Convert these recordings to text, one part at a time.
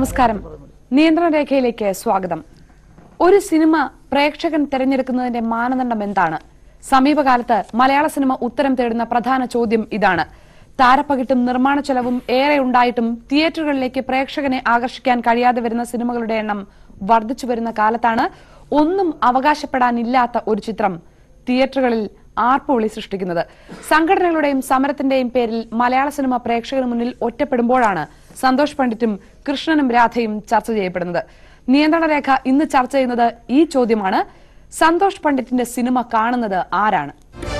നമസ്കാരം നിയന്ത്രണ രേഖയിലേക്ക് സ്വാഗതം ഒരു സിനിമ പ്രേക്ഷകൻ തിരഞ്ഞെടുക്കുന്നതിന്റെ മാനദണ്ഡം എന്താണ് സമീപകാലത്ത് മലയാള സിനിമ ഉത്തരം തേടുന്ന പ്രധാന ചോദ്യം ഇതാണ് താരപ്പകിട്ടും നിർമ്മാണ ചെലവും ഏറെ ഉണ്ടായിട്ടും തിയേറ്ററുകളിലേക്ക് പ്രേക്ഷകനെ ആകർഷിക്കാൻ കഴിയാതെ വരുന്ന സിനിമകളുടെ എണ്ണം വർദ്ധിച്ചു വരുന്ന കാലത്താണ് ഒന്നും അവകാശപ്പെടാനില്ലാത്ത ഒരു ചിത്രം തിയേറ്ററുകളിൽ ആർപ്പുവിളി സൃഷ്ടിക്കുന്നത് സംഘടനകളുടെയും സമരത്തിന്റെയും പേരിൽ മലയാള സിനിമ പ്രേക്ഷകന് മുന്നിൽ ഒറ്റപ്പെടുമ്പോഴാണ് സന്തോഷ് പണ്ഡിറ്റും കൃഷ്ണനും രാധയും ചർച്ച ചെയ്യപ്പെടുന്നത് നിയന്ത്രണ രേഖ ഇന്ന് ചർച്ച ചെയ്യുന്നത് ഈ ചോദ്യമാണ് സന്തോഷ് പണ്ഡിറ്റിന്റെ സിനിമ കാണുന്നത് ആരാണ്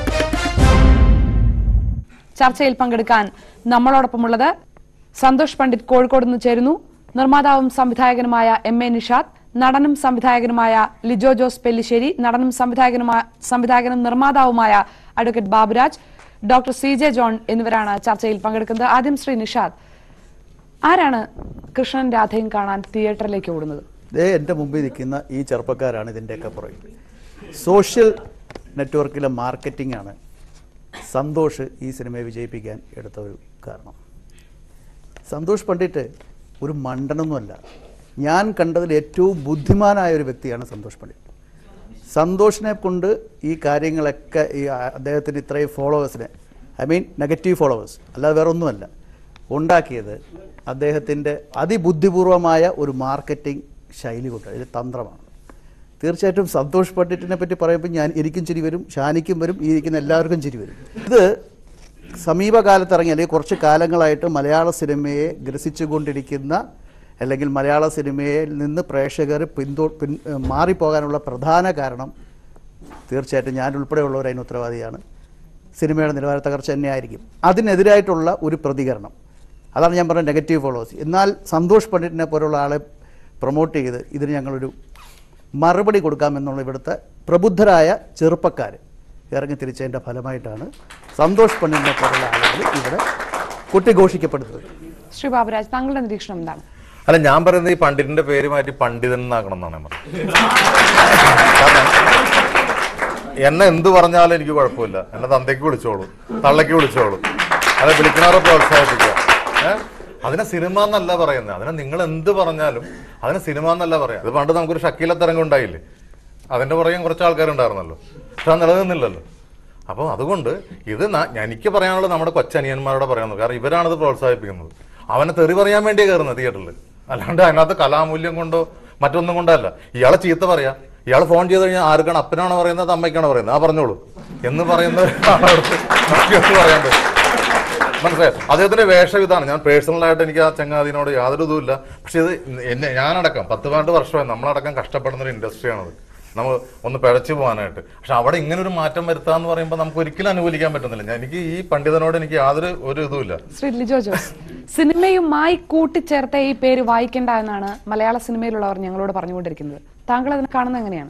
ചർച്ചയിൽ പങ്കെടുക്കാൻ നമ്മളോടൊപ്പമുള്ളത് സന്തോഷ് പണ്ഡിറ്റ് കോഴിക്കോട് നിന്ന് ചേരുന്നു നിർമ്മാതാവും സംവിധായകനുമായ എം എ നിഷാദ് നടനും സംവിധായകനുമായ ലിജോ ജോസ് പെല്ലിശ്ശേരി നടനും സംവിധായകനുമായ സംവിധായകനും നിർമ്മാതാവുമായ advocate Baburaj doctor C J John എന്നിവരാണ് ചർച്ചയിൽ പങ്കെടുക്കുന്നത് ആദ്യം ശ്രീ നിഷാദ് ആരാണ് കൃഷ്ണൻ രാധയും കാണാൻ തിയേറ്ററിലേക്ക് ഓടുന്നത് ദേ എൻ്റെ മുമ്പിൽ നിൽക്കുന്ന ഈ ചെറുപ്പക്കാരാണ് ഇതിൻ്റെയൊക്കെ പുറകിൽ സോഷ്യൽ നെറ്റ്വർക്കിലെ മാർക്കറ്റിംഗ് ആണ് സന്തോഷ് ഈ സിനിമയെ വിജയിപ്പിക്കാൻ എടുത്ത ഒരു കാരണം സന്തോഷ് പണ്ഡിറ്റ് ഒരു മണ്ടനൊന്നുമല്ല ഞാൻ കണ്ടതിൽ ഏറ്റവും ബുദ്ധിമാനായ ഒരു വ്യക്തിയാണ് സന്തോഷ് പണ്ഡിറ്റ് സന്തോഷിനെ കൊണ്ട് ഈ കാര്യങ്ങളൊക്കെ ഈ അദ്ദേഹത്തിന് ഇത്രയും ഫോളോവേഴ്സിനെ ഐ മീൻ നെഗറ്റീവ് ഫോളോവേഴ്സ് അല്ലാതെ വേറെ ഒന്നുമല്ല ഉണ്ടാക്കിയത് അദ്ദേഹത്തിൻ്റെ അതിബുദ്ധിപൂർവമായ ഒരു മാർക്കറ്റിംഗ് ശൈലി കൊണ്ട് ഇത് തന്ത്രമാണ് തീർച്ചയായിട്ടും സന്തോഷ് പണ്ഡിറ്റിനെ പറ്റി പറയുമ്പോൾ ഞാൻ എനിക്കും ചിരി വരും ഷാനിക്കും വരും ഈ ഇരിക്കുന്ന എല്ലാവർക്കും ചിരി വരും ഇത് സമീപകാലത്ത് ഇറങ്ങിയ അല്ലെങ്കിൽ കുറച്ച് കാലങ്ങളായിട്ട് മലയാള സിനിമയെ ഗ്രസിച്ചുകൊണ്ടിരിക്കുന്ന അല്ലെങ്കിൽ മലയാള സിനിമയിൽ നിന്ന് പ്രേക്ഷകർ പിന്തോ പിൻ മാറിപ്പോകാനുള്ള പ്രധാന കാരണം തീർച്ചയായിട്ടും ഞാൻ ഉൾപ്പെടെയുള്ളവർ അതിന് ഉത്തരവാദിയാണ് സിനിമയുടെ നിലവാര തകർച്ച തന്നെയായിരിക്കും അതിനെതിരായിട്ടുള്ള ഒരു പ്രതികരണം അതാണ് ഞാൻ പറഞ്ഞ നെഗറ്റീവ് ഫോളോവേഴ്സ് എന്നാൽ സന്തോഷ് പണ്ഡിറ്റിനെ പോലുള്ള ആളെ പ്രൊമോട്ട് ചെയ്ത് ഇതിന് ഞങ്ങളൊരു മറുപടി കൊടുക്കാമെന്നുള്ള ഇവിടുത്തെ പ്രബുദ്ധരായ ചെറുപ്പക്കാർ ഇറങ്ങി തിരിച്ചതിൻ്റെ ഫലമായിട്ടാണ് സന്തോഷ് പണ്ഡിറ്റിനെ പോലുള്ള ആളുകൾ ഇവിടെ കൊട്ടിഘോഷിക്കപ്പെടുന്നത് ശ്രീ ബാബുരാജ് താങ്കളുടെ നിരീക്ഷണം എന്താണ് അല്ല ഞാൻ പറയുന്നത് ഈ പണ്ഡിറ്റിന്റെ പേര് മാറ്റി പണ്ഡിതൻ എന്നാക്കണം എന്നാണ് ഞാൻ പറയുന്നത് കാരണം എന്നെ എന്ത് പറഞ്ഞാലും എനിക്ക് കുഴപ്പമില്ല എന്നെ തന്തയ്ക്ക് വിളിച്ചോളൂ തള്ളയ്ക്ക് വിളിച്ചോളൂ അതെ വിളിക്കണവരെ പ്രോത്സാഹിപ്പിക്കുക ഏഹ് അതിനെ സിനിമ എന്നല്ല പറയുന്നത് അതിനെ നിങ്ങൾ എന്ത് പറഞ്ഞാലും അതിനെ സിനിമ എന്നല്ല പറയാം അത് പണ്ട് നമുക്കൊരു ഷക്കീല തരംഗം ഉണ്ടായില്ലേ അതിന്റെ പുറകെ കുറച്ച് ആൾക്കാരുണ്ടായിരുന്നല്ലോ പക്ഷെ അത് നിലനിന്നില്ലല്ലോ അപ്പോൾ അതുകൊണ്ട് ഇത് ന- എനിക്ക് പറയാനുള്ളത് നമ്മുടെ കൊച്ചനിയന്മാരോട് പറയുന്നത് കാരണം ഇവരാണിത് പ്രോത്സാഹിപ്പിക്കുന്നത് അവനെ തെറി പറയാൻ വേണ്ടിയേ കയറുന്നത് തിയേറ്ററിൽ അല്ലാണ്ട് അതിനകത്ത് കലാമൂല്യം കൊണ്ടോ മറ്റൊന്നും കൊണ്ടല്ല ഇയാളെ ചീത്ത പറയാ ഇയാൾ ഫോൺ ചെയ്ത് കഴിഞ്ഞാൽ ആർക്കാണ് അപ്പനാണോ പറയുന്നത് അമ്മയ്ക്കാണോ പറയുന്നത് ആ പറഞ്ഞോളൂ എന്ന് പറയുന്ന ആളടുത്ത് നമുക്ക് എന്ത് പറയാൻ പറ്റും മനസ്സിലായോ അദ്ദേഹത്തിന്റെ വേഷം ഇതാണ് ഞാൻ പേഴ്സണലായിട്ട് എനിക്ക് ആ ചങ്ങാതിനോട് യാതൊരു ഇതുമില്ല പക്ഷെ ഇത് എന്നെ ഞാനടക്കം പത്ത് പന്ത്രണ്ട് വർഷമായി നമ്മളടക്കം കഷ്ടപ്പെടുന്ന ഒരു ഇൻഡസ്ട്രിയാണത് നമ്മൾ ഒന്ന് പിഴച്ചു പോകാനായിട്ട് പക്ഷെ അവിടെ ഇങ്ങനെ ഒരു മാറ്റം വരുത്താന്ന് പറയുമ്പോൾ നമുക്ക് ഒരിക്കലും അനുകൂലിക്കാൻ പറ്റുന്നില്ല ഞാൻ എനിക്ക് ഈ പണ്ഡിതനോട് എനിക്ക് യാതൊരു ഒരു ഇതുമില്ല ശ്രീ ലിജോ ജോസ് സിനിമയുമായി കൂട്ടിച്ചേർത്ത ഈ പേര് വായിക്കേണ്ട എന്നാണ് മലയാള സിനിമയിലുള്ളവർ ഞങ്ങളോട് പറഞ്ഞുകൊണ്ടിരിക്കുന്നത് താങ്കൾ അതിനെ കാണുന്നത് എങ്ങനെയാണ്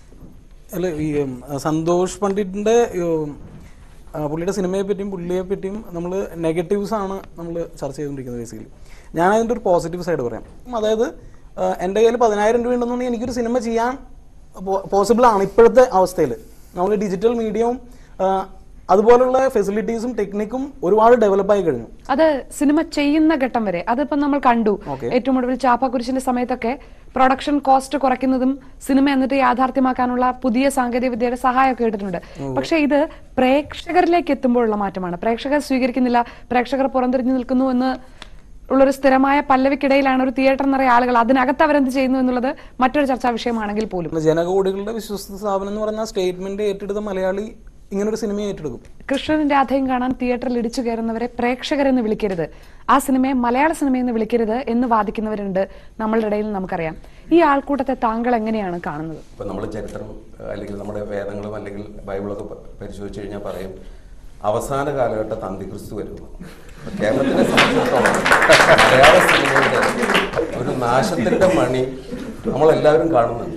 അല്ല ഈ ഉം, സന്തോഷ് പണ്ഡിറ്റിന്റെ ഉം, ആ, പുള്ളിയുടെ സിനിമയെ പറ്റിയും പുള്ളിയെ പറ്റിയും നമ്മൾ നെഗറ്റീവ്സ് ആണ് നമ്മൾ ചർച്ച ചെയ്തുകൊണ്ടിരിക്കുന്നത് ബേസിക്കലി ഞാൻ അതിൻ്റെ ഒരു പോസിറ്റീവ് സൈഡ് പറയാം അതായത് ആ, എൻ്റെ കയ്യിൽ പതിനായിരം രൂപ ഉണ്ടെന്നുണ്ടെങ്കിൽ എനിക്കൊരു സിനിമ ചെയ്യാൻ പോസിബിൾ ആണ് ഇപ്പോഴത്തെ അവസ്ഥയിൽ നമ്മൾ ഡിജിറ്റൽ മീഡിയവും അതുപോലുള്ള ഫെസിലിറ്റീസും ടെക്നിക്കും ഒരുപാട് ഡെവലപ്പായി കഴിഞ്ഞു അത് സിനിമ ചെയ്യുന്ന ഘട്ടം വരെ അതിപ്പോ നമ്മൾ കണ്ടു Okay. ഏറ്റവും ഒടുവിൽ ചാപ്പാക്കുരിശിന്റെ സമയത്തൊക്കെ പ്രൊഡക്ഷൻ കോസ്റ്റ് കുറയ്ക്കുന്നതും സിനിമ എന്നിട്ട് യാഥാർത്ഥ്യമാക്കാനുള്ള പുതിയ സാങ്കേതിക വിദ്യയുടെ സഹായമൊക്കെ കേട്ടിട്ടുണ്ട് പക്ഷെ ഇത് പ്രേക്ഷകരിലേക്ക് എത്തുമ്പോഴുള്ള മാറ്റമാണ് പ്രേക്ഷകർ സ്വീകരിക്കുന്നില്ല പ്രേക്ഷകർ പുറംതിരിഞ്ഞു നിൽക്കുന്നു എന്ന് ഉള്ളൊരു സ്ഥിരമായ പല്ലവിക്കിടയിലാണ് ഒരു തിയേറ്റർ നിറയെ ആളുകൾ അതിനകത്ത് അവരെന്ത് ചെയ്യുന്നു എന്നുള്ളത് മറ്റൊരു ചർച്ചാ വിഷയമാണെങ്കിൽ പോലും പിന്നെ ജനകോടികളുടെ വിശ്വസ്ത സ്ഥാപനം എന്ന് പറഞ്ഞാൽ സ്റ്റേറ്റ്മെന്റ് ഏറ്റെടുത്ത മലയാളി ഇങ്ങനൊരു സിനിമ ഏറ്റെടുക്കും കൃഷ്ണനും രാധയും കാണാൻ തിയേറ്ററിൽ ഇടിച്ചു കയറുന്നവരെ പ്രേക്ഷകരെന്ന് വിളിക്കരുത് ആ സിനിമയെ മലയാള സിനിമയെന്ന് വിളിക്കരുത് എന്ന് വാദിക്കുന്നവരുണ്ട് നമ്മളുടെ ഇടയിൽ നമുക്കറിയാം ഈ ആൾക്കൂട്ടത്തെ താങ്കൾ എങ്ങനെയാണ് കാണുന്നത് ഇപ്പം നമ്മൾ ചരിത്രം അല്ലെങ്കിൽ നമ്മുടെ വേദങ്ങളും അല്ലെങ്കിൽ ബൈബിളൊക്കെ പ- പരിശോധിച്ച് കഴിഞ്ഞാൽ പറയും അവസാന കാലഘട്ടത്ത് അന്തിക്രിസ്തു വരുന്നു അപ്പൊ കേരളത്തിനെ സംബന്ധിച്ചിടത്തോളം മലയാള സിനിമയുടെ ഒരു നാശത്തിന്റെ മണി നമ്മളെല്ലാവരും കാണുന്നുണ്ട്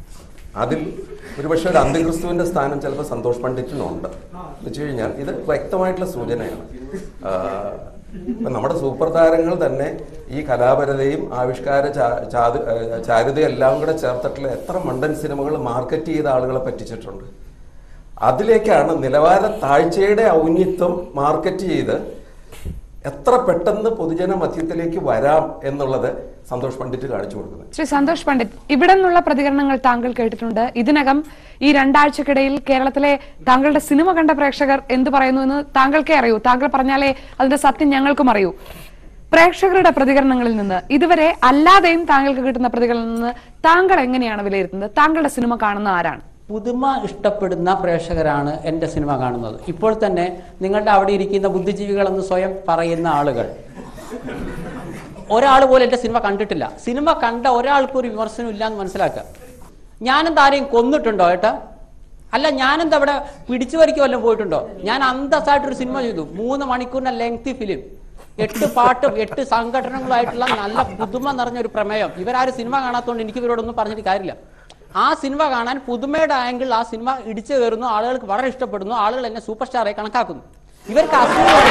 അതിൽ ഒരുപക്ഷെ ഒരു അന്തിക്രിസ്തുവിന്റെ സ്ഥാനം ചിലപ്പോൾ സന്തോഷ് പണ്ഡിറ്റിനുണ്ട് എന്ന് വെച്ച് കഴിഞ്ഞാൽ ഇത് വ്യക്തമായിട്ടുള്ള സൂചനയാണ് ആഹ് ഇപ്പൊ നമ്മുടെ സൂപ്പർ താരങ്ങൾ തന്നെ ഈ കലാപരതയും ആവിഷ്കാര ചാ- ചാതു- ഏഹ് ചാരുതയും എല്ലാം കൂടെ ചേർത്തിട്ടുള്ള എത്ര മണ്ടൻ സിനിമകൾ മാർക്കറ്റ് ചെയ്ത ആളുകളെ പറ്റിച്ചിട്ടുണ്ട് അതിലേക്കാണ് നിലവാര താഴ്ചയുടെ ഔന്നിത്വം മാർക്കറ്റ് ചെയ്ത് എത്ര പെട്ടെന്ന് പൊതുജന മധ്യത്തിലേക്ക് വരാം എന്നുള്ളത് സന്തോഷ് പണ്ഡിറ്റ് കാണിച്ചു കൊടുക്കുന്നത് ശ്രീ സന്തോഷ് പണ്ഡിറ്റ് ഇവിടെ നിന്നുള്ള പ്രതികരണങ്ങൾ താങ്കൾ കേട്ടിട്ടുണ്ട് ഇതിനകം ഈ രണ്ടാഴ്ചക്കിടയിൽ കേരളത്തിലെ താങ്കളുടെ സിനിമ കണ്ട പ്രേക്ഷകർ എന്ത് പറയുന്നു എന്ന് താങ്കൾക്കേ അറിയൂ താങ്കൾ പറഞ്ഞാലേ അതിന്റെ സത്യം ഞങ്ങൾക്കും അറിയൂ പ്രേക്ഷകരുടെ പ്രതികരണങ്ങളിൽ നിന്ന് ഇതുവരെ അല്ലാതെയും താങ്കൾക്ക് കിട്ടുന്ന പ്രതികരണങ്ങളിൽ നിന്ന് താങ്കൾ എങ്ങനെയാണ് വിലയിരുത്തുന്നത് താങ്കളുടെ സിനിമ കാണുന്ന ആരാണ് പുതുമ ഇഷ്ടപ്പെടുന്ന പ്രേക്ഷകരാണ് എൻ്റെ സിനിമ കാണുന്നത് ഇപ്പോൾ തന്നെ നിങ്ങളുടെ അവിടെ ഇരിക്കുന്ന ബുദ്ധിജീവികളെന്ന് സ്വയം പറയുന്ന ആളുകൾ ഒരാൾ പോലും എൻ്റെ സിനിമ കണ്ടിട്ടില്ല സിനിമ കണ്ട ഒരാൾക്കും ഒരു വിമർശനം ഇല്ല എന്ന് മനസ്സിലാക്കുക ഞാനെന്താ ആരെയും കൊന്നിട്ടുണ്ടോ ഏട്ടാ അല്ല ഞാനെന്താ അവിടെ പിടിച്ചു വരിക്കോ വല്ലതും പോയിട്ടുണ്ടോ ഞാൻ അന്തസ്സായിട്ടൊരു സിനിമ ചെയ്തു മൂന്ന് മണിക്കൂറിന്റെ ലെങ്തി ഫിലിം എട്ട് പാട്ടും എട്ട് സംഘടനകളായിട്ടുള്ള നല്ല പുതുമ നിറഞ്ഞ ഒരു പ്രമേയം ഇവരാരും സിനിമ കാണാത്തതുകൊണ്ട് എനിക്ക് ഇവരോടൊന്നും പറഞ്ഞിട്ട് കാര്യമില്ല ആ സിനിമ കാണാൻ പുതുമയുടെ ആംഗിൾ ആ സിനിമ ഇടിച്ചു കയറുന്നു ആളുകൾക്ക് വളരെ ഇഷ്ടപ്പെടുന്നു ആളുകൾ എന്നെ സൂപ്പർ സ്റ്റാറായി കണക്കാക്കുന്നു ഇവർക്ക് അസൂയ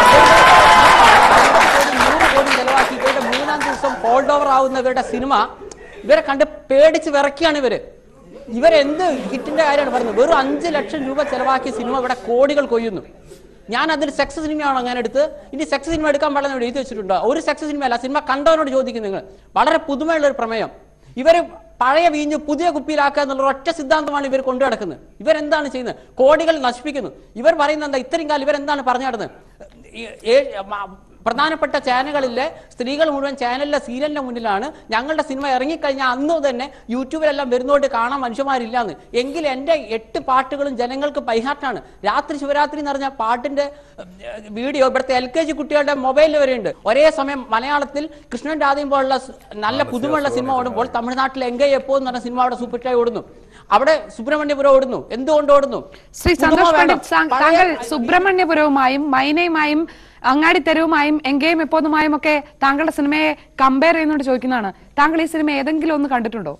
നൂറ് കോടി ചെലവാക്കി ഇവരുടെ മൂന്നാം ദിവസം ഹോൾഡ് ഓവർ ആവുന്ന ഇവരുടെ സിനിമ ഇവരെ കണ്ട് പേടിച്ച് വിറക്കുകയാണ് ഇവര് ഇവരെന്ത് ഹിറ്റിന്റെ കാര്യമാണ് പറയുന്നത് വെറും അഞ്ച് ലക്ഷം രൂപ ചെലവാക്കിയ സിനിമ ഇവിടെ കോടികൾ കൊയ്യുന്നു ഞാൻ അതിൽ സെക്സ് സിനിമയാണോ ഞാൻ എടുത്ത് ഇനി സെക്സ് സിനിമ എടുക്കാൻ പാടില്ല എഴുതി വെച്ചിട്ടുണ്ടോ ഒരു സെക്സ് സിനിമ അല്ല സിനിമ കണ്ടവനോട് ചോദിക്കും നിങ്ങൾ വളരെ പുതുമയുള്ള ഒരു പ്രമേയം ഇവര് പഴയ വീഞ്ഞ് പുതിയ കുപ്പിയിലാക്കുക എന്നുള്ള ഒറ്റ സിദ്ധാന്തമാണ് ഇവർ കൊണ്ടു നടക്കുന്നത് ഇവരെന്താണ് ചെയ്യുന്നത് കോടികൾ നശിപ്പിക്കുന്നു ഇവർ പറയുന്നത് എന്താ ഇത്രയും കാലം ഇവരെന്താണ് പറഞ്ഞു നടന്നത് ഈ- ഏ- മ- പ്രധാനപ്പെട്ട ചാനലുകളിലെ സ്ത്രീകൾ മുഴുവൻ ചാനലിലെ സീരിയലിന്റെ മുന്നിലാണ് ഞങ്ങളുടെ സിനിമ ഇറങ്ങിക്കഴിഞ്ഞാൽ അന്ന് തന്നെ യൂട്യൂബിലെല്ലാം വരുന്നോണ്ട് കാണാൻ മനുഷ്യന്മാരില്ലാന്ന് എങ്കിൽ എൻ്റെ എട്ട് പാട്ടുകളും ജനങ്ങൾക്ക് ബൈഹാർട്ടാണ് രാത്രി ശിവരാത്രി എന്ന് പറഞ്ഞ പാട്ടിന്റെ ഏഹ്, വീഡിയോ ഇവിടുത്തെ എൽ കെ ജി കുട്ടികളുടെ മൊബൈലിൽ വരെയുണ്ട് ഒരേ സമയം മലയാളത്തിൽ കൃഷ്ണൻ രാധയും പോലുള്ള സ് നല്ല പുതുമുള്ള സിനിമ ഓടുമ്പോൾ തമിഴ്നാട്ടിൽ എങ്കെ എപ്പോ എന്ന് പറഞ്ഞ സിനിമ അവിടെ സൂപ്പർ ഹിറ്റായി ഓടുന്നു അവിടെ സുബ്രഹ്മണ്യപുരം ഓടുന്നു എന്തുകൊണ്ട് ഓടുന്നു ശ്രീ പുതുമ സന്തോഷ് വേണം. പണ്ഡിറ്റ് താ- പഴയ- താങ്കൾ സുബ്രഹ്മണ്യപുരവുമായും മൈനയുമായും അങ്ങാടിത്തെരുവുമായും എങ്കേയും എപ്പോന്നുമായും ഒക്കെ താങ്കളുടെ സിനിമയെ കമ്പയർ ചെയ്യുന്നോണ്ട് ചോദിക്കുന്നതാണ് താങ്കൾ ഈ സിനിമ ഏതെങ്കിലും ഒന്ന് കണ്ടിട്ടുണ്ടോ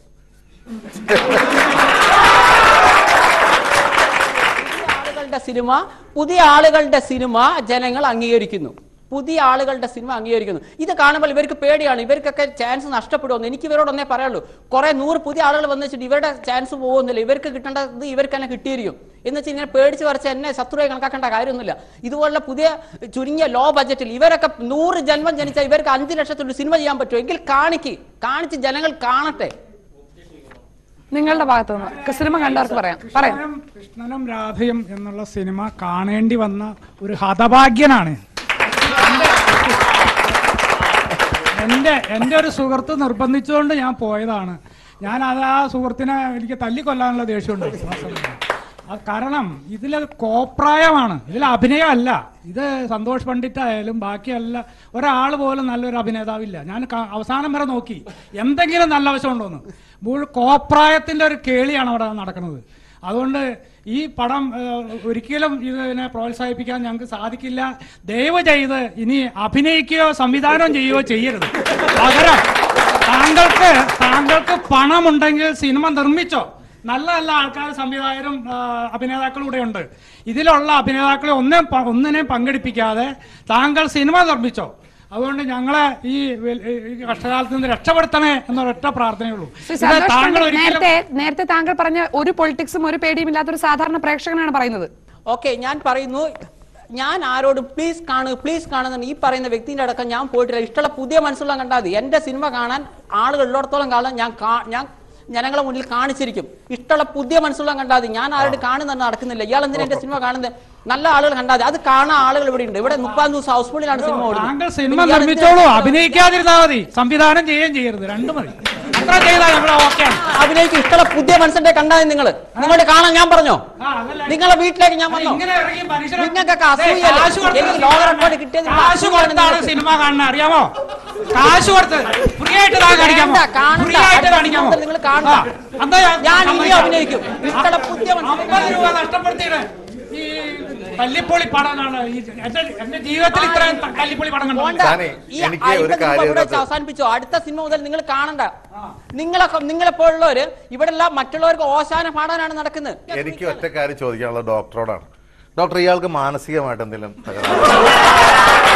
ആളുകളുടെ സിനിമ പുതിയ ആളുകളുടെ സിനിമ ജനങ്ങൾ അംഗീകരിക്കുന്നു പുതിയ ആളുകളുടെ സിനിമ അംഗീകരിക്കുന്നു ഇത് കാണുമ്പോൾ ഇവർക്ക് പേടിയാണ് ഇവർക്കൊക്കെ ചാൻസ് നഷ്ടപ്പെടുമെന്ന് എനിക്ക് ഇവരോടൊന്നേ പറയുള്ളൂ കുറെ നൂറ് പുതിയ ആളുകൾ വന്നു വെച്ചിട്ട് ഇവരുടെ ചാൻസ് പോകുന്നില്ല ഇവർക്ക് കിട്ടേണ്ടത് ഇവർക്ക് തന്നെ കിട്ടിയിരിക്കും എന്ന് വെച്ചാൽ ഇങ്ങനെ പേടിച്ച് വരച്ച് എന്നെ ശത്രുവായി കണക്കാക്കേണ്ട കാര്യമൊന്നുമില്ല ഇതുപോലുള്ള പുതിയ ചുരുങ്ങിയ ലോ ബജറ്റിൽ ഇവരൊക്കെ നൂറ് ജന്മം ജനിച്ചാൽ ഇവർക്ക് അഞ്ച് ലക്ഷത്തിൽ സിനിമ ചെയ്യാൻ പറ്റുമോ എങ്കിൽ കാണിക്ക് കാണിച്ച് ജനങ്ങൾ കാണട്ടെ നിങ്ങളുടെ ഭാഗത്തു നിന്ന് സിനിമ കണ്ടവർക്ക് പറയാം പറയാം കൃഷ്ണനും കൃഷ്ണനും രാധയും എന്നുള്ള സിനിമ കാണേണ്ടി വന്ന ഒരു ഹതഭാഗ്യനാണ് എൻ്റെ എൻ്റെ ഒരു സുഹൃത്ത് നിർബന്ധിച്ചുകൊണ്ട് ഞാൻ പോയതാണ് ഞാൻ അത് ആ സുഹൃത്തിനെ എനിക്ക് തല്ലിക്കൊല്ലാനുള്ള ദേഷ്യമുണ്ട് ആ സമയത്ത്. അത് കാരണം ഇതിൽ കോപ്രായമാണ് ഇതിൽ അഭിനയമല്ല ഇത് സന്തോഷ് പണ്ഡിറ്റ് ആയാലും ബാക്കിയല്ല ഒരാൾ പോലും നല്ലൊരു അഭിനേതാവില്ല ഞാൻ ക- അവസാനം വരെ നോക്കി എന്തെങ്കിലും നല്ല വശമുണ്ടോന്ന് മുഴു കോപ്രായത്തിന്റെ ഒരു കേളിയാണ് അവിടെ നടക്കുന്നത് അതുകൊണ്ട് ഈ പടം ഏഹ്, ഒരിക്കലും ഇതിനെ പ്രോത്സാഹിപ്പിക്കാൻ ഞങ്ങൾക്ക് സാധിക്കില്ല ദയവ് ചെയ്ത് ഇനി അഭിനയിക്കുകയോ സംവിധാനം ചെയ്യുകയോ ചെയ്യരുത് പകരം താങ്കൾക്ക് താങ്കൾക്ക് പണമുണ്ടെങ്കിൽ സിനിമ നിർമ്മിച്ചോ നല്ല നല്ല ആൾക്കാർ സംവിധായകരും ആ, അഭിനേതാക്കളും ഇവിടെ ഉണ്ട് ഇതിലുള്ള അഭിനേതാക്കളെ ഒന്നേ പ- ഒന്നിനെയും പങ്കെടുപ്പിക്കാതെ താങ്കൾ സിനിമ നിർമ്മിച്ചോ അതുകൊണ്ട് ഞങ്ങളെ ഈ വെ- ഈ കഷ്ടകാലത്ത് നിന്ന് രക്ഷപ്പെടുത്തണേ എന്നൊരൊറ്റ പ്രാർത്ഥനയുള്ളൂ ശ്രീ ഇത് സന്തോഷ് താങ്കൾ പണ്ഡിറ്റ് ഒരിക്കലും നേരത്തെ നേരത്തെ താങ്കൾ പറഞ്ഞ ഒരു പൊളിറ്റിക്സും ഒരു പേടിയും ഇല്ലാത്ത ഒരു സാധാരണ പ്രേക്ഷകനാണ് പറയുന്നത് ഓക്കെ ഞാൻ പറയുന്നു ഞാൻ ആരോടും പ്ലീസ് കാണു പ്ലീസ് കാണുന്ന ഈ പറയുന്ന വ്യക്തിന്റെ അടക്കം ഞാൻ പോയിട്ടില്ല ഇഷ്ടമുള്ള പുതിയ മനസ്സുള്ള കണ്ടാൽ മതി എന്റെ സിനിമ കാണാൻ ആളുകൾ ഉള്ളിടത്തോളം കാലം ഞാൻ കാ- ഞാൻ ജനങ്ങളെ മുന്നിൽ കാണിച്ചിരിക്കും ഇഷ്ടമുള്ള പുതിയ മനസ്സുള്ള കണ്ടാൽ മതി ഞാൻ ആരോട് കാണുന്ന നടക്കുന്നില്ല ഇയാൾ എന്തിനാ എന്റെ സിനിമ കാണുന്നത് നല്ല ആളുകൾ കണ്ടാൽ മതി അത് കാണാൻ ആളുകൾ ഇവിടെ ഉണ്ട് ഇവിടെ മുപ്പതാം ദിവസം ഹൗസ്ഫുള്ളിലാണ് സിനിമ ഓടുന്നത് താങ്കൾ സിനിമ പിന്നെ ഇയാൾ എന്തിനാ നിർമ്മിച്ചോളൂ സിനിമ അഭിനയിക്കാതിരുന്നാ മതി സംവിധാനം ചെയ്യുകയും ചെയ്യരുത് രണ്ടു മതി അത്ര ചെയ്താൽ നമ്മൾ ഓക്കെ അഭിനയിക്കും ഇഷ്ടമുള്ള പുതിയ മനസ്സിന്റെ കണ്ടാൽ നിങ്ങൾ നിങ്ങളുടെ കാണാൻ ഞാൻ പറഞ്ഞോ ആ, അതല്ല. നിങ്ങളെ വീട്ടിലേക്ക് ഞാൻ വന്നോ ഇങ്ങനെ ഇറങ്ങി മനുഷ്യരെ- നിങ്ങൾക്കൊക്കെ ദേ, അസൂയല്ലേ? കാശ് കൊടുത്ത് എനിക്ക് ലോക റെക്കോർഡ് കിട്ടിയത് കാശ് അസൂയാണ് കൊടുത്താണ് നിങ്ങൾക്ക്. സിനിമ കാണുന്നത് അറിയാമോ കാശ് കൊടുത്ത് ഫ്രീ ആയിട്ട് താൻ കാണിക്കാമോ വേണ്ട, കാണണ്ട. ഫ്രീ ആയിട്ട് അടുത്ത കാണിക്കാമോ സിനിമയിൽ നിങ്ങൾ കാണണ്ട. ആ, എന്താ ഞാൻ ഇനി സമ്മതിക്കാം. അഭിനയിക്കും ഇഷ്ടമുള്ള പുതിയ മനസ്സിന്റെ അമ്പത് രൂപ നഷ്ടപ്പെടുത്തിയിട്ട് ഈ തല്ലിപ്പൊളി പടമാണ് ഈ എന്റെ എന്റെ ജീവിതത്തിൽ ഇത്രയും ത- തല്ലിപ്പൊളി പടം കണ്ടു പോണ്ട. ഞാനേ, ഈ എനിക്ക് ഒരു അടുത്ത സിനിമ കാര്യം ഇവിടെ വെച്ച് ഇതിനകത്ത് അവസാനിപ്പിച്ചോ അടുത്ത സിനിമ മുതൽ നിങ്ങൾ കാണണ്ട നിങ്ങളെ നിങ്ങളെ പോലുള്ളവര് ഇവിടെ എല്ലാം മറ്റുള്ളവർക്ക് ഓശാന പാടാനാണ് നടക്കുന്നത് എനിക്ക് ഒറ്റ കാര്യം ചോദിക്കാനുള്ളത് ഡോക്ടറോടാണ് ഡോക്ടർ ഇയാൾക്ക് മാനസികമായിട്ട് എന്തെങ്കിലും തകരാറ്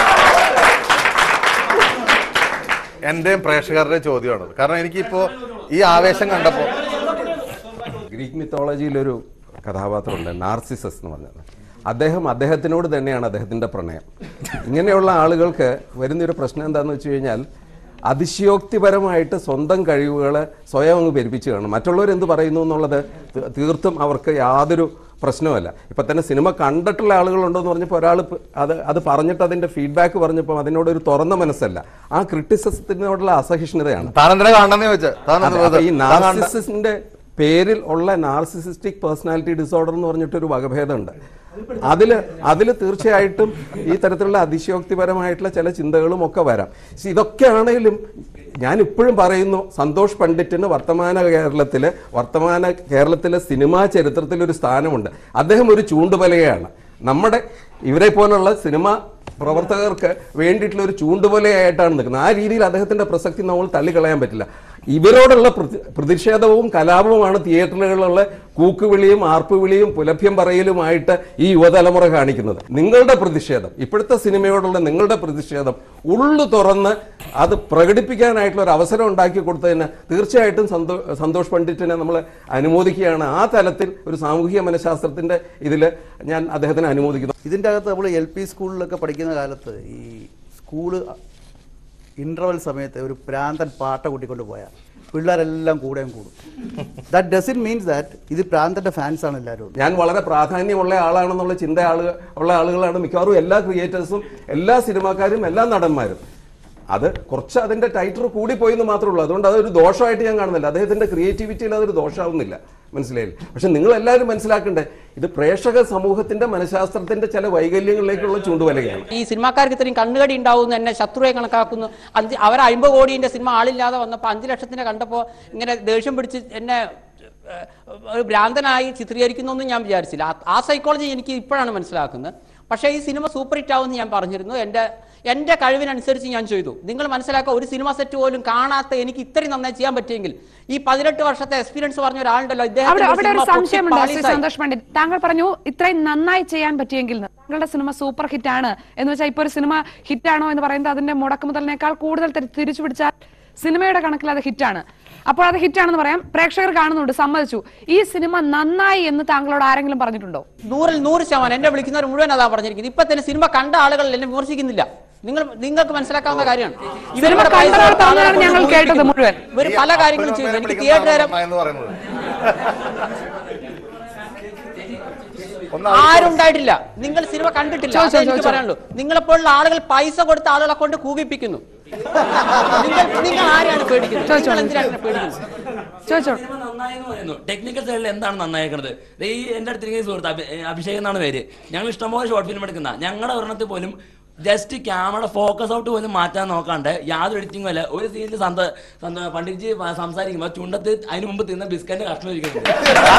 എന്റെയും പ്രേക്ഷകരുടെയും ചോദ്യമാണത് കാരണം എനിക്കിപ്പോ ഈ ആവേശം കണ്ടപ്പോ ഗ്രീക്ക് മിത്തോളജിയിലൊരു കഥാപാത്രമുണ്ട് നാർസിസസ് എന്ന് പറഞ്ഞത് അദ്ദേഹം അദ്ദേഹത്തിനോട് തന്നെയാണ് അദ്ദേഹത്തിന്റെ പ്രണയം ഇങ്ങനെയുള്ള ആളുകൾക്ക് വരുന്നൊരു പ്രശ്നം എന്താണെന്ന് വെച്ച് കഴിഞ്ഞാൽ അതിശയോക്തിപരമായിട്ട് സ്വന്തം കഴിവുകളെ സ്വയം അങ്ങ് പെരുപ്പിച്ച് കാണും മറ്റുള്ളവർ എന്ത് പറയുന്നു എന്നുള്ളത് തീ- തീർത്തും അവർക്ക് യാതൊരു പ്രശ്നമല്ല ഇപ്പൊ തന്നെ സിനിമ കണ്ടിട്ടുള്ള ആളുകളുണ്ടോ എന്ന് പറഞ്ഞപ്പോൾ ഒരാൾ അത് അത് പറഞ്ഞിട്ട് അതിന്റെ ഫീഡ്ബാക്ക് പറഞ്ഞപ്പോൾ അതിനോട് ഒരു തുറന്ന മനസ്സല്ല ആ ക്രിട്ടിസിസത്തിനോടുള്ള അസഹിഷ്ണുതയാണ് താനെന്തിനാ കാണണമെന്ന് ചോദിച്ചാ താൻ അതെ, അപ്പൊ ഈ നാർസിസിന്റെ പേരിൽ ഉള്ള നാർസിസിസ്റ്റിക് പേഴ്സണാലിറ്റി ഡിസോർഡർ എന്ന് പറഞ്ഞിട്ടൊരു വകഭേദമുണ്ട് അതില് അതിൽ തീർച്ചയായിട്ടും ഈ തരത്തിലുള്ള അതിശയോക്തിപരമായിട്ടുള്ള ചില ചിന്തകളും ഒക്കെ വരാം പക്ഷെ ഇതൊക്കെ ആണെങ്കിലും ഞാൻ ഇപ്പോഴും പറയുന്നു സന്തോഷ് പണ്ഡിറ്റിന് വർത്തമാന കേരളത്തിലെ വർത്തമാന കേരളത്തിലെ സിനിമാ ചരിത്രത്തിൽ ഒരു സ്ഥാനമുണ്ട് അദ്ദേഹം ഒരു ചൂണ്ടുപലകയാണ് നമ്മുടെ ഇവരെ പോലുള്ള സിനിമ പ്രവർത്തകർക്ക് വേണ്ടിയിട്ടുള്ള ഒരു ചൂണ്ടുപലയായിട്ടാണ് നിൽക്കുന്നത് ആ രീതിയിൽ അദ്ദേഹത്തിന്റെ പ്രസക്തി നമ്മൾ തള്ളിക്കളയാൻ പറ്റില്ല ഇവരോടുള്ള പ്രതി- പ്രതിഷേധവും കലാപവുമാണ് തിയേറ്ററുകളിലുള്ള കൂക്കുവിളിയും ആർപ്പുവിളിയും പുലഭ്യം പറയലുമായിട്ട് ഈ യുവതലമുറ കാണിക്കുന്നത് നിങ്ങളുടെ പ്രതിഷേധം ഇപ്പോഴത്തെ സിനിമയോടുള്ള നിങ്ങളുടെ പ്രതിഷേധം ഉള്ളു തുറന്ന് അത് പ്രകടിപ്പിക്കാനായിട്ടുള്ള ഒരു അവസരം ഉണ്ടാക്കി കൊടുത്തതിന് തീർച്ചയായിട്ടും സന്തോ സന്തോഷ് പണ്ഡിറ്റിനെ നമ്മൾ അനുമോദിക്കുകയാണ് ആ തലത്തിൽ ഒരു സാമൂഹിക മനഃശാസ്ത്രത്തിന്റെ ഇതിൽ ഞാൻ അദ്ദേഹത്തിനെ അനുമോദിക്കുന്നു ഇതിൻ്റെ അകത്ത് നമ്മൾ എൽ പി സ്കൂളിലൊക്കെ പഠിക്കുന്ന കാലത്ത് ഈ സ്കൂള് ഇൻ്റർവൽ സമയത്ത് ഒരു പ്രാന്തൻ പാട്ട കൂട്ടിക്കൊണ്ട് പോയാൽ പിള്ളേരെല്ലാം കൂടെയും കൂടും ദാറ്റ് ഡസൻ മീൻസ് ദാറ്റ് ഇത് പ്രാന്തന്റെ ഫാൻസ് ആണ് എല്ലാവരും ഞാൻ വളരെ പ്രാധാന്യമുള്ള ആളാണെന്നുള്ള ചിന്ത ആളുകൾ ഉള്ള ആളുകളാണ് മിക്കവാറും എല്ലാ ക്രിയേറ്റേഴ്സും എല്ലാ സിനിമാക്കാരും എല്ലാ നടന്മാരും അത് കുറച്ച് അതിന്റെ ടൈറ്റർ കൂടിപ്പോയി എന്ന് മാത്രമേ ഉള്ളൂ അതുകൊണ്ട് അതൊരു ദോഷമായിട്ട് ഞാൻ കാണുന്നില്ല അദ്ദേഹത്തിന്റെ ക്രിയേറ്റിവിറ്റിയിൽ അതൊരു ദോഷമാവുന്നില്ല മനസ്സിലായില്ല പക്ഷെ നിങ്ങൾ എല്ലാവരും മനസ്സിലാക്കണ്ടേ ഇത് പ്രേക്ഷക സമൂഹത്തിന്റെ മനഃശാസ്ത്രത്തിന്റെ ചില വൈകല്യങ്ങളിലേക്കുള്ള ചൂണ്ടുവലകയാണ് ഈ സിനിമാക്കാർക്ക് ഇത്രയും കണ്ണുകടി ഉണ്ടാവുന്നു എന്നെ ശത്രുവെ കണക്കാക്കുന്നു അഞ്ച് അവർ അമ്പത് കോടിന്റെ സിനിമ ആളില്ലാതെ വന്നപ്പോൾ അഞ്ച് ലക്ഷത്തിന് കണ്ടപ്പോൾ ഇങ്ങനെ ദേഷ്യം പിടിച്ച് എന്നെ ഏഹ്, ഒരു ഭ്രാന്തനായി ചിത്രീകരിക്കുന്നു ഞാൻ വിചാരിച്ചില്ല ആ- ആ സൈക്കോളജി എനിക്ക് ഇപ്പോഴാണ് മനസ്സിലാക്കുന്നത് പക്ഷേ ഈ സിനിമ സൂപ്പർ ഹിറ്റ് ആവുമെന്ന് ഞാൻ പറഞ്ഞിരുന്നു എൻ്റെ എൻ്റെ കഴിവിനനുസരിച്ച് ഞാൻ ചെയ്തു നിങ്ങൾ മനസ്സിലാക്കുക ഒരു സിനിമ സെറ്റ് പോലും കാണാത്ത എനിക്ക് ഇത്രയും നന്നായി ചെയ്യാൻ പറ്റിയെങ്കിൽ ഈ പതിനെട്ട് വർഷത്തെ എക്സ്പീരിയൻസ് പറഞ്ഞ ഒരാളുണ്ടല്ലോ അവിടെ ഇദ്ദേഹത്തിന്റെ അവിടെ ഒരു സിനിമ പൊട്ടി സംശയമുണ്ട് ശ്രീ പാളീസായി. സന്തോഷ് പണ്ഡിറ്റ് താങ്കൾ പറഞ്ഞു ഇത്രയും നന്നായി ചെയ്യാൻ പറ്റിയെങ്കിൽ എന്ന്. താങ്കളുടെ സിനിമ സൂപ്പർ ഹിറ്റ് ആണ് എന്ന് വെച്ചാൽ ഇപ്പൊ ഒരു സിനിമ ഹിറ്റ് ആണോ എന്ന് പറയുന്നത് അതിന്റെ മുടക്ക് മുതലിനേക്കാൾ കൂടുതൽ തിരി- തിരിച്ചു പിടിച്ചാൽ സിനിമയുടെ കണക്കിൽ അത് ഹിറ്റാണ് അപ്പോൾ അത് ഹിറ്റാണെന്ന് പറയാം പ്രേക്ഷകർ കാണുന്നുണ്ട് സമ്മതിച്ചു ഈ സിനിമ നന്നായി എന്ന് താങ്കളോട് ആരെങ്കിലും പറഞ്ഞിട്ടുണ്ടോ നൂറിൽ നൂറ് ശതമാനം എന്നെ വിളിക്കുന്നവർ മുഴുവൻ അതാ പറഞ്ഞിരിക്കുന്നത് ഇപ്പൊ തന്നെ സിനിമ കണ്ട ആളുകൾ എന്നെ വിമർശിക്കുന്നില്ല നിങ്ങൾ നിങ്ങൾക്ക് മനസ്സിലാക്കാവുന്ന കാര്യമാണ് സിനിമ ഇവരുടെ പൈസ കണ്ടവർ കൊടുത്ത ആളുകളെ തന്നെയാണ് ഞങ്ങൾ കൊണ്ട് കേട്ടത് ഭൂമിപ്പിക്കുന്നു. മുഴുവൻ. ഇവർ പല കാര്യങ്ങളും ചെയ്തു എനിക്ക് തിയേറ്റർ നേരം എന്ന് പറയുന്നത് ആരുണ്ടായിട്ടില്ല നിങ്ങൾ സിനിമ കണ്ടിട്ടില്ല ചോദിച്ചോ, അതേ എനിക്ക് ചോദിച്ചോ. പറയാനുള്ളൂ നിങ്ങളെപ്പോലുള്ള ആളുകൾ പൈസ കൊടുത്ത ആളുകളെ കൊണ്ട് കൂകിപ്പിക്കുന്നു നിങ്ങൾ നിങ്ങൾ ആരെയാണ് പേടിക്കുന്നത് ചോദിച്ചോ. നിങ്ങൾ എന്തിനാണ് പേടിക്കുന്നത് ചോദിച്ചോ സിനിമ നന്നായി എന്ന് പറയുന്നു ടെക്നിക്കൽ സൈഡിൽ എന്താണ് നന്നായേക്കുന്നത് ദേ ഈ എന്റെ അടുത്തിരിക്കുന്ന സുഹൃത്ത് അഭി- ഏ, അഭിഷേക് എന്നാണ് പേര് ഞങ്ങൾ ഇഷ്ടംപോലെ ഷോർട്ട് ഫിലിം എടുക്കുന്ന ഞങ്ങളുടെ ഒരെണ്ണത്തിൽ പോലും ജസ്റ്റ് ക്യാമറ ഫോക്കസ് ഔട്ട് പോലും മാറ്റാൻ നോക്കാണ്ട് യാതൊരു എഡിറ്റിംഗും അല്ല ഒരു സീനിൽ സന്ത സന്ത പണ്ഡിറ്റ്ജി സംസാരിക്കുമ്പോൾ ചുണ്ടത്ത് അതിന് മുമ്പ് തിന്ന ബിസ്ക്കറ്റ് കഷ്ണം ഇരിക്കുന്നത്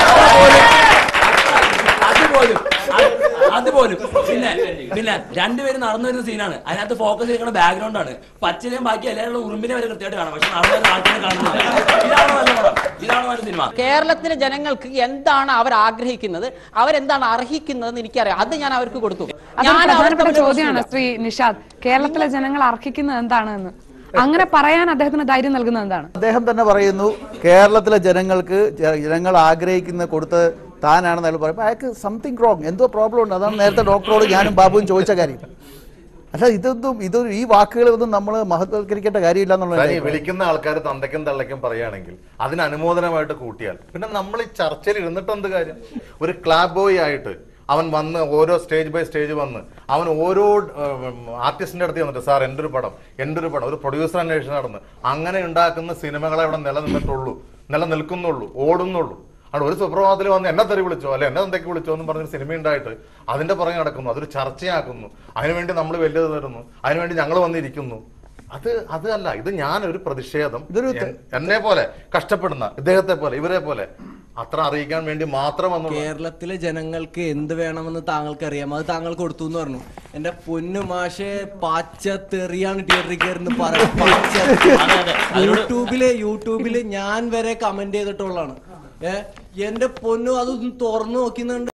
അതുപോലും അത് അതുപോലും പിന്നെ പിന്നെ രണ്ടുപേരും നടന്നു വരുന്ന സീനാണ് അതിനകത്ത് ഫോക്കസ് ചെയ്യുന്ന ബാക്ക്ഗ്രൗണ്ട് ആണ് പച്ചിലെയും ബാക്കി എല്ലാവരും ഉറുമ്പിനെ വരെ കൃത്യമായിട്ട് കാണാം പക്ഷെ നടന്നു വരുന്ന ആൾക്കാരെ കാണുന്നില്ല ഇതാണ് നല്ല പടം ഇതാണ് നല്ല സിനിമ കേരളത്തിലെ ജനങ്ങൾക്ക് എന്താണ് അവർ ആഗ്രഹിക്കുന്നത് അവരെന്താണ് അർഹിക്കുന്നതെന്ന് എനിക്കറിയാം അത് ഞാൻ അവർക്ക് കൊടുത്തു അതൊരു ഞാൻ അവർക്ക് പ്രധാനപ്പെട്ട തമ്മിൽ ചോദ്യമാണ് പ്രശ്നമില്ല. ശ്രീ നിഷാദ് കേരളത്തിലെ ജനങ്ങൾ അർഹിക്കുന്നത് എന്താണെന്ന് അങ്ങനെ പറയാൻ അദ്ദേഹത്തിന് ധൈര്യം നൽകുന്നത് എന്താണ് അദ്ദേഹം തന്നെ പറയുന്നു കേരളത്തിലെ ജനങ്ങൾക്ക് ജ- ജനങ്ങൾ ആഗ്രഹിക്കുന്ന കൊടുത്ത് താനാണെന്ന് അയാൾ പറയുമ്പോൾ അയാൾക്ക് സംതിങ് റോങ് എന്തോ പ്രോബ്ലം ഉണ്ട് അതാണ് നേരത്തെ ഡോക്ടറോട് ഞാനും ബാബുവും ചോദിച്ച കാര്യം അല്ല ഇതൊന്നും ഇത് ഈ വാക്കുകളൊന്നും നമ്മൾ മഹത്വവൽക്കരിക്കേണ്ട കാര്യമില്ല ഞാൻ ഈ എന്നുള്ളത് വിളിക്കുന്ന ആൾക്കാർ തന്തയ്ക്കും തള്ളയ്ക്കും പറയുകയാണെങ്കിൽ അതിന് അനുമോദനമായിട്ട് കൂട്ടിയാൽ പിന്നെ നമ്മൾ ഈ ചർച്ചയിൽ ഇരുന്നിട്ട് എന്ത് കാര്യം ഒരു ക്ലാബ് ബോയ് ആയിട്ട് അവൻ വന്ന് ഓരോ സ്റ്റേജ് ബൈ സ്റ്റേജ് വന്ന് അവൻ ഓരോ ആർട്ടിസ്റ്റിന്റെ അടുത്ത് വന്നിട്ട് സാർ എൻ്റെ ഒരു പടം എൻ്റെ ഒരു പടം ഒരു പ്രൊഡ്യൂസർ അന്വേഷണം നടന്ന് അങ്ങനെ ഉണ്ടാക്കുന്ന സിനിമകളെ അവിടെ നിലനിന്നിട്ടുള്ളൂ നിലനിൽക്കുന്നുള്ളൂ ഓടുന്നുള്ളൂ അവിടെ ഒരു സുപ്രഭാതത്തിൽ വന്ന് എന്നെ തെറി വിളിച്ചോ അല്ലെ എന്നെ എന്തൊക്കെ വിളിച്ചോ എന്ന് പറഞ്ഞൊരു സിനിമ ഉണ്ടായിട്ട് അതിന്റെ പുറകെ നടക്കുന്നു അതൊരു ചർച്ചയാക്കുന്നു അതിനുവേണ്ടി നമ്മൾ വലിയത് തരുന്നു അതിനുവേണ്ടി ഞങ്ങൾ വന്നിരിക്കുന്നു അത് അത് അല്ല ഇത് ഞാൻ ഒരു പ്രതിഷേധം ഇതൊരു ത- എൻ- എന്നെ പോലെ കഷ്ടപ്പെടുന്ന ഇദ്ദേഹത്തെ പോലെ ഇവരെ പോലെ അത്ര അറിയിക്കാൻ വേണ്ടി മാത്രം വന്നുള്ള കേരളത്തിലെ ജനങ്ങൾക്ക് എന്ത് വേണമെന്ന് താങ്കൾക്ക് അറിയാം അത് താങ്കൾ കൊടുത്തു എന്ന് പറഞ്ഞു എന്റെ പൊന്നു മാഷെ പച്ച തെറിയാണ് തിയേറ്ററിൽ കയറുന്ന പറയുന്നത് യൂട്യൂബില് യൂട്യൂബില് ഞാൻ വരെ കമന്റ് ചെയ്തിട്ടുള്ളതാണ് ഏ എന്റെ പൊന്നു അതൊന്ന് തുറന്നു നോക്കുന്നുണ്ട്